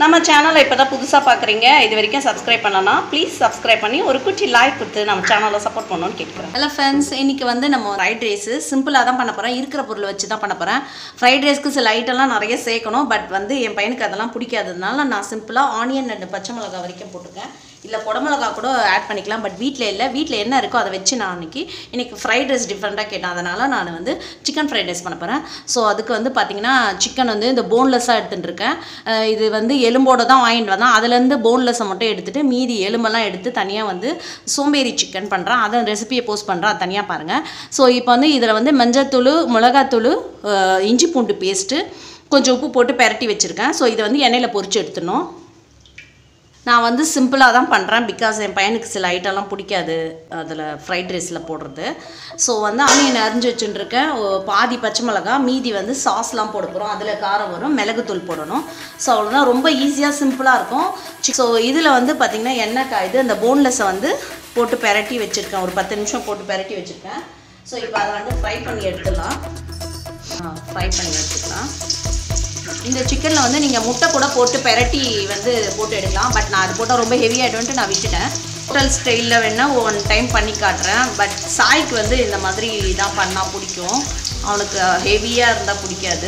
நம்ம சேனலை இப்போ தான் புதுசாக பார்க்குறீங்க இது வரைக்கும் சப்ஸ்கிரைப் பண்ணலன்னா ப்ளீஸ் சப்ஸ்கிரைப் பண்ணி ஒரு குட்டி லைக் கொடுத்து நம்ம சேனலை சப்போர்ட் பண்ணணும்னு கேட்குறேன் ஹலோ ஃப்ரெண்ட்ஸ் இன்னைக்கு வந்து நம்ம ஃப்ரைட் ரைஸு சிம்பிளாக தான் பண்ண போகிறேன் இருக்கிற பொருளை வச்சு தான் பண்ண போகிறேன் ஃப்ரைட் ரைஸ்க்கு சில ஐட்டம்லாம் நிறைய சேர்க்கணும் பட் வந்து என் பையனுக்கு அதெல்லாம் பிடிக்காததுனால நான் சிம்பிளாக ஆனியன் அண்ட் பச்சை மிளகா வரைக்கும் போட்டிருக்கேன் இல்லை குடமிளகா கூட ஆட் பண்ணிக்கலாம் பட் வீட்டில் இல்லை வீட்டில் என்ன இருக்கோ அதை வச்சு நான் அன்றைக்கி இன்னைக்கு ஃப்ரைட் ரைஸ் டிஃப்ரெண்ட்டாக கேட்டேன் அதனால் நான் வந்து சிக்கன் ஃப்ரைட் ரைஸ் பண்ண போகிறேன் ஸோ அதுக்கு வந்து பார்த்திங்கன்னா சிக்கன் வந்து இந்த போன்லெஸ்ஸாக எடுத்துகிட்டு இருக்கேன் அஹ் இது வந்து எலும்போட தான் வாங்கிட்டு வந்தேன் அதுலேருந்து போன்லெஸ்ஸை மட்டும் எடுத்துகிட்டு மீதி எலும்பெல்லாம் எடுத்து தனியாக வந்து சோம்பேறி சிக்கன் பண்ணுறேன் அதை ரெசிபியை போஸ்ட் பண்ணுறேன் அது தனியாக பாருங்கள் ஸோ இப்போ வந்து இதில் வந்து மஞ்சத்தூள் மிளகாத்தூள் அஹ் இஞ்சி பூண்டு பேஸ்ட்டு கொஞ்சம் உப்பு போட்டு பெரட்டி வச்சுருக்கேன் ஸோ இதை வந்து எண்ணெயில் பொரிச்சு எடுத்துடணும் நான் வந்து சிம்பிளாக தான் பண்ணுறேன் பிகாஸ் என் பையனுக்கு சில ஐட்டம்லாம் பிடிக்காது அதில் ஃப்ரைட் ரைஸில் போடுறது ஸோ வந்து ஆனியன் அரிஞ்சு வச்சுட்டுருக்கேன் பாதி பச்சை மிளகா மீதி வந்து சாஸ்லாம் போட போகிறோம் அதில் காரம் வரும் மிளகுத்தூள் போடணும் ஸோ அவ்வளோதான் ரொம்ப ஈஸியாக சிம்பிளாக இருக்கும் ஸோ இதில் வந்து பார்த்திங்கன்னா எண்ணெய் காயுது அந்த போன்லெஸ்ஸை வந்து போட்டு பெரட்டி வச்சுருக்கேன் ஒரு பத்து நிமிஷம் போட்டு பெரட்டி வச்சுருக்கேன் ஸோ இப்போ அதை வந்து ஃப்ரை பண்ணி எடுத்துடலாம் ஃப்ரை பண்ணி எடுத்துக்கலாம் இந்த சிக்கனில் வந்து நீங்கள் முட்டை கூட போட்டு பெரட்டி வந்து போட்டு எடுக்கலாம் பட் நான் அது போட்டால் ரொம்ப ஹெவி ஆகிடும்ட்டு நான் விட்டுட்டேன் ஹோட்டல் ஸ்டைலில் வேணால் ஒன் டைம் பண்ணி காட்டுறேன் பட் சாய்க்கு வந்து இந்த மாதிரி தான் பண்ணால் பிடிக்கும் அவனுக்கு ஹெவியாக இருந்தால் பிடிக்காது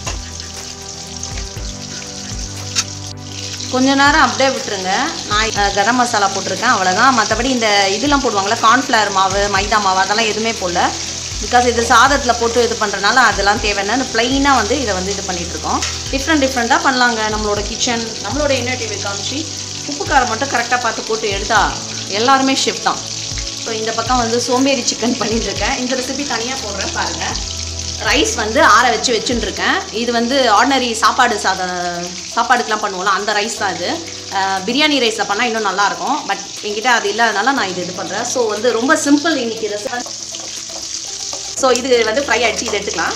கொஞ்ச நேரம் அப்படியே விட்டுருங்க நான் அஹ், கரம் மசாலா போட்டிருக்கேன் அவ்வளோதான் மற்றபடி இந்த இதெல்லாம் போடுவாங்கள்ல கார்ன்ஃப்ளவர் மாவு மைதா மாவு அதெல்லாம் எதுவுமே போடல பிகாஸ் இது சாதத்தில் போட்டு இது பண்ணுறதுனால அதெல்லாம் தேவைன்னா இந்த ப்ளைனாக வந்து இதை வந்து இது பண்ணிட்டு இருக்கோம் டிஃப்ரெண்ட் டிஃப்ரெண்ட்டாக பண்ணலாங்க நம்மளோட கிச்சன் நம்மளோட இன்னோவேட்டிவ் காமிச்சு உப்பு காரம் மட்டும் கரெக்டாக பார்த்து போட்டு எடுத்தா எல்லாருமே ஷிஃப்ட் தான் ஸோ இந்த பக்கம் வந்து சோம்பேறி சிக்கன் பண்ணிட்டு இருக்கேன் இந்த ரெசிபி தனியாக போடுறேன் பாருங்கள் ரைஸ் வந்து ஆற வச்சு வச்சுட்டு இருக்கேன் இது வந்து ஆர்டினரி சாப்பாடு சாத சாப்பாடுக்கெலாம் பண்ணுவோம்ல அந்த ரைஸ் தான் இது அஹ், பிரியாணி ரைஸில் பண்ணால் இன்னும் நல்லாயிருக்கும் பட் என்கிட்ட அது இல்லாதனால நான் இது இது பண்ணுறேன் ஸோ வந்து ரொம்ப சிம்பிள் இன்னைக்கு ரெசிபி ஸோ இது வந்து ஃப்ரை ஆகிடுச்சு இது எடுத்துக்கலாம்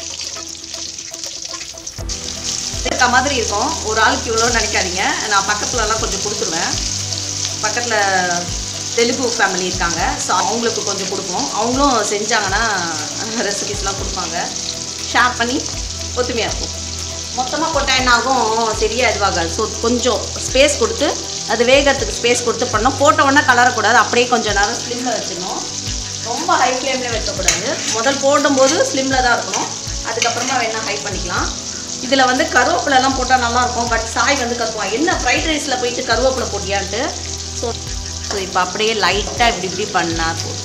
இருக்க மாதிரி இருக்கும் ஒரு ஆளுக்கு இவ்வளோன்னு நினைக்காதீங்க நான் பக்கத்துலலாம் கொஞ்சம் கொடுத்துருவேன் பக்கத்தில் தெலுங்கு ஃபேமிலி இருக்காங்க ஸோ அவங்களுக்கு கொஞ்சம் கொடுப்போம் அவங்களும் செஞ்சாங்கன்னா ரெசிபிஸ்லாம் கொடுப்பாங்க ஷேர் பண்ணி ஒத்துமையாக இருக்கும் மொத்தமாக போட்டால் என்ன ஆகும் சரியா இதுவாகாது ஸோ கொஞ்சம் ஸ்பேஸ் கொடுத்து அது வேகறதுக்கு ஸ்பேஸ் கொடுத்து பண்ணோம் போட்ட உடனே கலரக்கூடாது அப்படியே கொஞ்சம் நேரம் ஸ்லிம்மில் வச்சிடணும் ரொம்ப ஹை ஃப்ளேம்லேயே வைக்கக்கூடாது முதல் போடும்போது ஸ்லிம்மில் தான் இருக்கணும் அதுக்கப்புறமா வேணால் ஹை பண்ணிக்கலாம் இதில் வந்து கருவேப்பிலெல்லாம் போட்டால் நல்லாயிருக்கும் பட் சாய் வந்து கத்துவான் என்ன ஃப்ரைட் ரைஸில் போயிட்டு கருவேப்பிலை போட்டியான்ட்டு ஸோ ஸோ இப்போ அப்படியே லைட்டாக இப்படி இப்படி பண்ணால் போதும்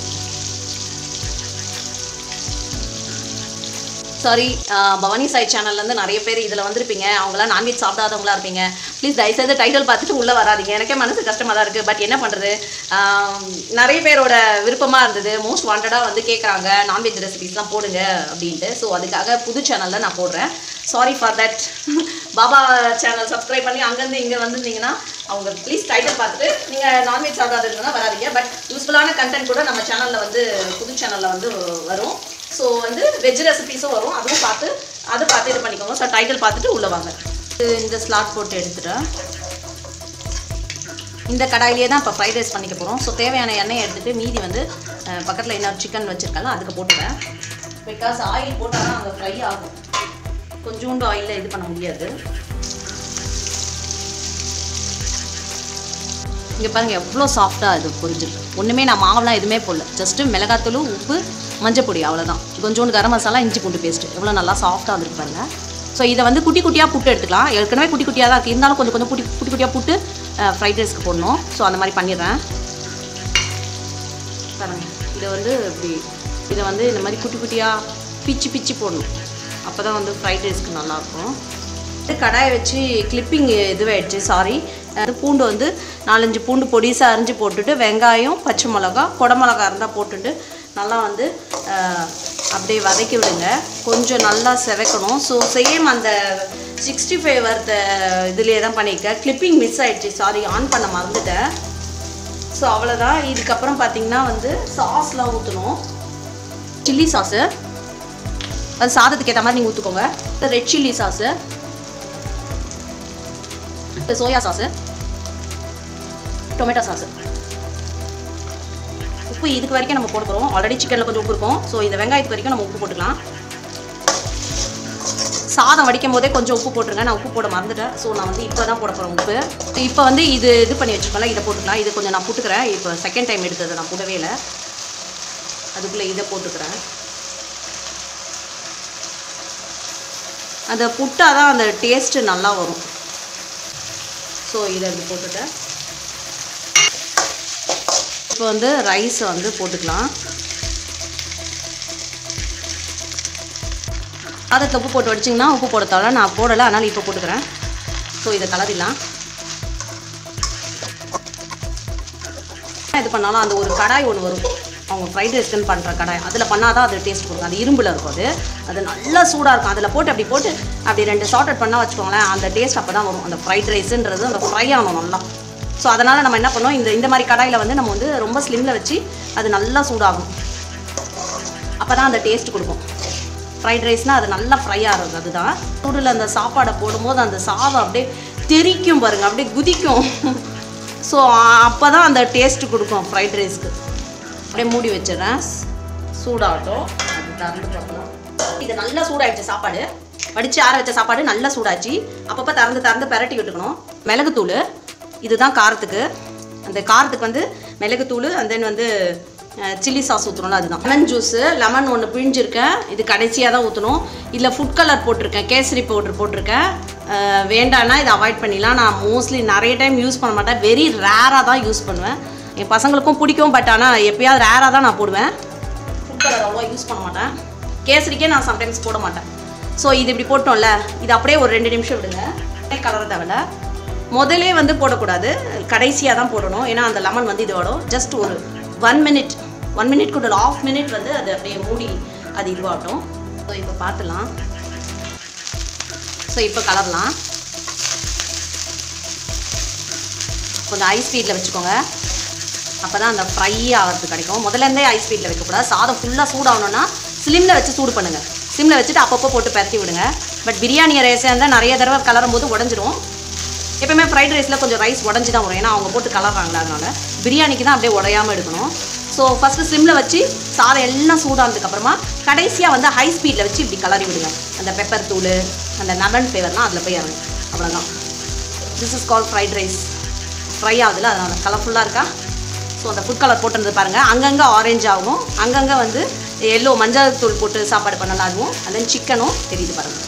சாரி பவானி சாய் சேனல்லேருந்து நிறைய பேர் இதில் வந்திருப்பீங்க அவங்களாம் நான்வெஜ் சாப்பிடாதவங்களா இருப்பீங்க ப்ளீஸ் தயவுசெய்து டைட்டில் பார்த்துட்டு உள்ளே வராதீங்க எனக்கே மனசு கஷ்டமாக தான் இருக்குது பட் என்ன பண்ணுறது நிறைய பேரோட விருப்பமாக இருந்தது மோஸ்ட் வாண்டடாக வந்து கேட்குறாங்க நான்வெஜ் ரெசிபிஸ்லாம் போடுங்க அப்படின்ட்டு ஸோ அதுக்காக புது சேனலில் நான் போடுறேன் sorry for that Baba channel subscribe பண்ணி அங்கேருந்து இங்கே வந்திருந்தீங்கன்னா அவங்க ப்ளீஸ் டைட்டில் பார்த்துட்டு நீங்கள் நான்வெஜ் சாப்பிடாதுன்னா வராதீங்க பட் யூஸ்ஃபுல்லான கண்டென்ட் கூட நம்ம சேனலில் வந்து புது சேனலில் வந்து வரும் ஸோ வந்து வெஜ் ரெசிபிஸும் வரும் அதுவும் பார்த்து அதை பார்த்து இது பண்ணிக்கோங்க ஸோ டைட்டில் பார்த்துட்டு உள்ளே வாங்க இது இந்த ஸ்லாட் போட்டு எடுத்துட்டேன் இந்த கடாயிலேயே தான் இப்போ ஃப்ரைட் ரைஸ் பண்ணிக்க போகிறோம் ஸோ தேவையான எண்ணெயை எடுத்துகிட்டு மீதி வந்து பக்கத்தில் இன்னொரு சிக்கன் வச்சுருக்காங்க அதுக்கு போட்டுவேன் பிகாஸ் ஆயில் போட்டால் தான் அங்கே ஃப்ரை ஆகும் கொஞ்சோண்டு ஆயிலில் இது பண்ண முடியாது இங்கே பாருங்க எவ்வளோ சாஃப்டாக இது புரிஞ்சிருக்கு ஒன்றுமே நான் மாவுலாம் எதுவுமே போடல ஜஸ்ட்டு மிளகாத்தூள் உப்பு மஞ்சப்பொடி அவ்வளோதான் கொஞ்சோண்டு கரம் மசாலா இஞ்சி பூண்டு பேஸ்ட்டு எவ்வளோ நல்லா சாஃப்டாக வந்துருக்கு பாருங்க ஸோ இதை வந்து குட்டி குட்டியாக புட்டு எடுத்துக்கலாம் ஏற்கனவே குட்டி குட்டியாக தான் இருக்குது இருந்தாலும் கொஞ்சம் கொஞ்சம் குட்டி குட்டி குட்டியாக புட்டு ஃப்ரைட் ரைஸ்க்கு போடணும் ஸோ அந்த மாதிரி பண்ணிடுறேன் பாருங்க இதை வந்து இப்படி இதை வந்து இந்த மாதிரி குட்டி குட்டியாக பிச்சு பிச்சு போடணும் அப்போ தான் வந்து ஃப்ரைட் ரைஸ்க்கு நல்லாயிருக்கும் இது கடாயை வச்சு கிளிப்பிங் இதுவாயிடுச்சு சாரி அது பூண்டு வந்து நாலஞ்சு பூண்டு பொடிசாக அரிஞ்சு போட்டுட்டு வெங்காயம் பச்சை மிளகா குடமிளகா இருந்தால் போட்டுட்டு நல்லா வந்து அஹ், அப்படியே வதக்கி விடுங்க கொஞ்சம் நல்லா செவக்கணும் ஸோ சேம் அந்த சிக்ஸ்டி ஃபைவ் வறுத்த இதுலேயே தான் பண்ணியிருக்கேன் கிளிப்பிங் மிஸ் ஆயிடுச்சு சாரி ஆன் பண்ண மறந்துட்டேன் ஸோ அவ்வளோதான் இதுக்கப்புறம் பார்த்தீங்கன்னா வந்து சாஸ்லாம் ஊற்றணும் சில்லி சாஸு அது சாதத்துக்கு ஏற்ற மாதிரி நீங்கள் ஊற்றுக்கோங்க red chilli sauce soya sauce tomato sauce உப்பு இதுக்கு வரைக்கும் நம்ம போட போகிறோம் ஆல்ரெடி சிக்கனில் கொஞ்சம் உப்பு இருக்கும் ஸோ இந்த வெங்காயத்துக்கு வரைக்கும் நம்ம உப்பு போட்டுக்கலாம் சாதம் வடிக்கும் போதே கொஞ்சம் உப்பு போட்டுருங்க நான் உப்பு போட மறந்துட்டேன் ஸோ நான் வந்து இப்போ தான் போட போகிறேன் உப்பு இப்போ வந்து இது இது பண்ணி வச்சுக்கோங்களேன் இதை போட்டுக்கலாம் இது கொஞ்சம் நான் போட்டுக்கிறேன் இப்போ செகண்ட் டைம் எடுத்தது நான் போடவே இல்லை அதுக்குள்ளே இதை போட்டுக்கிறேன் அந்த புட்டாக தான் அந்த டேஸ்ட்டு நல்லா வரும் ஸோ இதை இப்படி போட்டுட்டேன் இப்போ வந்து ரைஸை வந்து போட்டுக்கலாம் அதுக்கு உப்பு போட்டு வடிச்சிங்கன்னா உப்பு போட தேவை நான் போடலை அதனால் இப்போ போட்டுக்கிறேன் ஸோ இதை கலரிடலாம் இது பண்ணாலும் அந்த ஒரு கடாய் ஒன்று வரும் அவங்க ஃப்ரைட் ரைஸ்க்குன்னு பண்ணுற கடாய் அதில் பண்ணால் தான் அது டேஸ்ட் கொடுக்கும் அது இரும்பில் இருக்கும் அது அது நல்லா சூடாக இருக்கும் அதில் போட்டு அப்படி போட்டு அப்படி ரெண்டு சார்ட் பண்ணால் வச்சுக்கோங்களேன் அந்த டேஸ்ட் அப்போ தான் வரும் அந்த ஃப்ரைட் ரைஸுன்றது அந்த ஃப்ரை ஆகணும் நல்லா ஸோ அதனால் நம்ம என்ன பண்ணோம் இந்த இந்த மாதிரி கடாயில் வந்து நம்ம வந்து ரொம்ப ஸ்லிம்மில் வச்சு அது நல்லா சூடாகும் அப்போ தான் அந்த டேஸ்ட் கொடுக்கும் ஃப்ரைட் ரைஸ்னால் அது நல்லா ஃப்ரை ஆகிறது அதுதான் சூடில் அந்த சாப்பாடை போடும்போது அந்த சாதம் அப்படியே தெறிக்கும் பாருங்க அப்படியே குதிக்கும் ஸோ அப்போ தான் அந்த டேஸ்ட் கொடுக்கும் ஃப்ரைட் ரைஸ்க்கு அப்படியே மூடி வச்சிடுறேன் சூடாகட்டும் அது திறந்து பார்க்கலாம் இது நல்லா சூடாயிடுச்சு சாப்பாடு வடித்து ஆற வச்ச சாப்பாடு நல்லா சூடாச்சு அப்பப்போ திறந்து திறந்து பெரட்டி விட்டுக்கணும் மிளகுத்தூள் இதுதான் காரத்துக்கு அந்த காரத்துக்கு வந்து மிளகுத்தூள் and then வந்து சில்லி சாஸ் ஊற்றணும்ல அதுதான் லெமன் ஜூஸு லெமன் ஒன்று பிழிஞ்சிருக்கேன் இது கடைசியாக தான் ஊற்றணும் இல்லை ஃபுட் கலர் போட்டிருக்கேன் கேசரி பவுடர் போட்டிருக்கேன் அஹ் வேண்டான்னா இதை அவாய்ட் பண்ணிடலாம் நான் மோஸ்ட்லி நிறைய டைம் யூஸ் பண்ண மாட்டேன் வெரி ரேராக தான் யூஸ் பண்ணுவேன் என் பசங்களுக்கும் பிடிக்கும் பட் ஆனால் எப்பயாவது ரேராக தான் நான் போடுவேன் ஃபுட் கலர் அவ்வளோ யூஸ் பண்ண மாட்டேன் கேசரிக்கே நான் சம்டைம்ஸ் போட மாட்டேன் ஸோ இது இப்படி போட்டோம்ல இது அப்படியே ஒரு ரெண்டு நிமிஷம் விடுங்க கலர் தேவையில்ல முதலே வந்து போடக்கூடாது கடைசியாக தான் போடணும் ஏன்னா அந்த லெமன் வந்து இதோட ஜஸ்ட் ஒரு ஒன் மினிட் ஒன் மினிட் கூட ஆஃப் மினிட் வந்து அது அப்படியே மூடி அது இதுவாகட்டும் ஸோ இப்போ பார்த்துலாம் ஸோ இப்போ கலரலாம் கொஞ்சம் ஹை ஸ்பீடில் வச்சுக்கோங்க அப்போ தான் அந்த ஃப்ரை ஆகிறது கிடைக்கும் முதல்ல இருந்தே ஹை ஸ்பீடில் வைக்கக்கூடாது சாதம் ஃபுல்லாக சூடாகணும்னா ஸ்லிம்மில் வச்சு சூடு பண்ணுங்கள் ஸ்லிம்மில் வச்சுட்டு அப்பப்போ போட்டு பரட்டி விடுங்க பட் பிரியாணி ரைஸாக இருந்தால் நிறைய தடவை கலரும் போது உடஞ்சிரும் எப்பவுமே ஃப்ரைட் ரைஸில் கொஞ்சம் ரைஸ் உடஞ்சி தான் வரும் ஏன்னா அவங்க போட்டு கலர்றாங்களா அதனால பிரியாணிக்கு தான் அப்படியே உடையாமல் எடுக்கணும் ஸோ ஃபஸ்ட்டு ஸ்லிம்மில் வச்சு சாதம் எல்லாம் சூடானதுக்கப்புறமா கடைசியாக வந்து ஹை ஸ்பீடில் வச்சு இப்படி கலரி விடுங்க அந்த பெப்பர் தூள் அந்த லெமன் ஃப்ளேவர்லாம் அதில் போய் இறங்கும் அவ்வளோதான் this is call fried rice fry ஆகுதுல அதனால் கலர்ஃபுல்லாக இருக்கா ஸோ அந்த ஃபுட் கலர் போட்டுருந்தது பாருங்கள் அங்கங்கே ஆரேஞ்ச் ஆகும் அங்கங்கே வந்து எல்லோ மஞ்சள் தூள் போட்டு சாப்பாடு பண்ணலாம் அதுவும் and then சிக்கனும் தெரியுது பாருங்கள்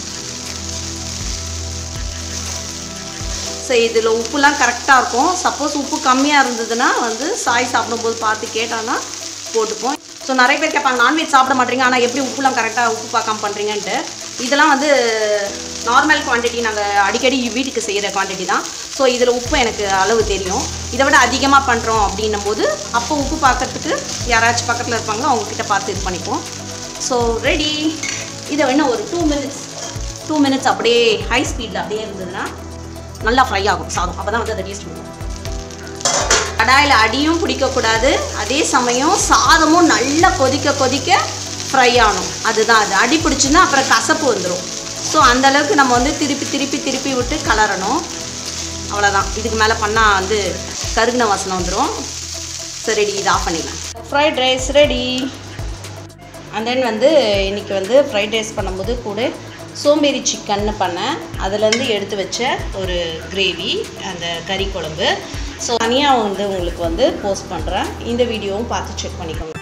ஸோ இதில் உப்புலாம் கரெக்டாக இருக்கும் சப்போஸ் உப்பு கம்மியாக இருந்ததுன்னா வந்து சாய் சாப்பிடும்போது பார்த்து கேட்டான்னா போட்டுப்போம் ஸோ நிறைய பேர் கேட்பாங்க நான்வெஜ் சாப்பிட மாட்டீங்க ஆனால் எப்படி உப்புலாம் கரெக்டாக உப்பு பார்க்காம பண்ணுறீங்கன்ட்டு இதெல்லாம் வந்து நார்மல் குவான்டிட்டி நாங்கள் அடிக்கடி வீட்டுக்கு செய்கிற குவான்டிட்டி தான் ஸோ இதில் உப்பு எனக்கு அளவு தெரியும் இதை விட அதிகமாக பண்ணுறோம் அப்படின்னும் போது அப்போ உப்பு பார்க்கறதுக்கு யாராச்சும் பக்கத்தில் இருப்பாங்களோ அவங்கக்கிட்ட பார்த்து இது பண்ணிப்போம் ஸோ ரெடி இதை வேணால் ஒரு டூ மினிட்ஸ் டூ மினிட்ஸ் அப்படியே ஹை ஸ்பீடில் அப்படியே இருந்ததுன்னா நல்லா ஃப்ரை ஆகும் சாதம் அப்போ தான் வந்து அதை டேஸ்ட் கொடுக்கும் கடாயில் அடியும் பிடிக்கக்கூடாது அதே சமயம் சாதமும் நல்லா கொதிக்க கொதிக்க ஃப்ரை ஆகணும் அதுதான் அது அடி பிடிச்சுன்னா அப்புறம் கசப்பு வந்துடும் ஸோ அந்த அளவுக்கு நம்ம வந்து திருப்பி திருப்பி திருப்பி விட்டு கலரணும் அவ்வளோதான் இதுக்கு மேலே பண்ணால் வந்து கருகின வாசனை வந்துடும் சரி ரெடி இது ஆஃப் பண்ணிடலாம் fried rice ready and then வந்து இன்றைக்கி வந்து ஃப்ரைட் ரைஸ் பண்ணும்போது கூட சோம்பேறி சிக்கன்னு பண்ணேன் அதுலேருந்து எடுத்து வச்ச ஒரு கிரேவி அந்த கறி குழம்பு ஸோ தனியாக வந்து உங்களுக்கு வந்து போஸ்ட் பண்ணுறேன் இந்த வீடியோவும் பார்த்து செக் பண்ணிக்கோங்க